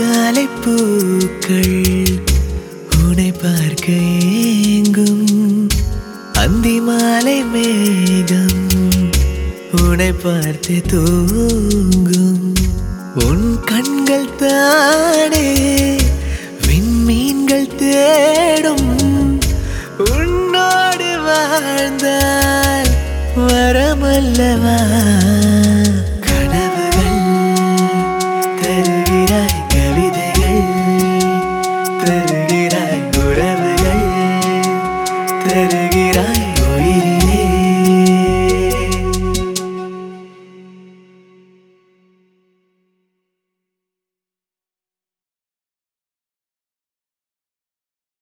அதிகாலை பூக்கள் உன்னை பார்க்க ஏங்கும் அந்தி மாலை மேகம் உன்னை பார்த்து தூங்கும் உன் கண்கள் தானே விண்மீன்கள் தேடும் உன்னோடு வாழ்ந்தால் வரமல்லவா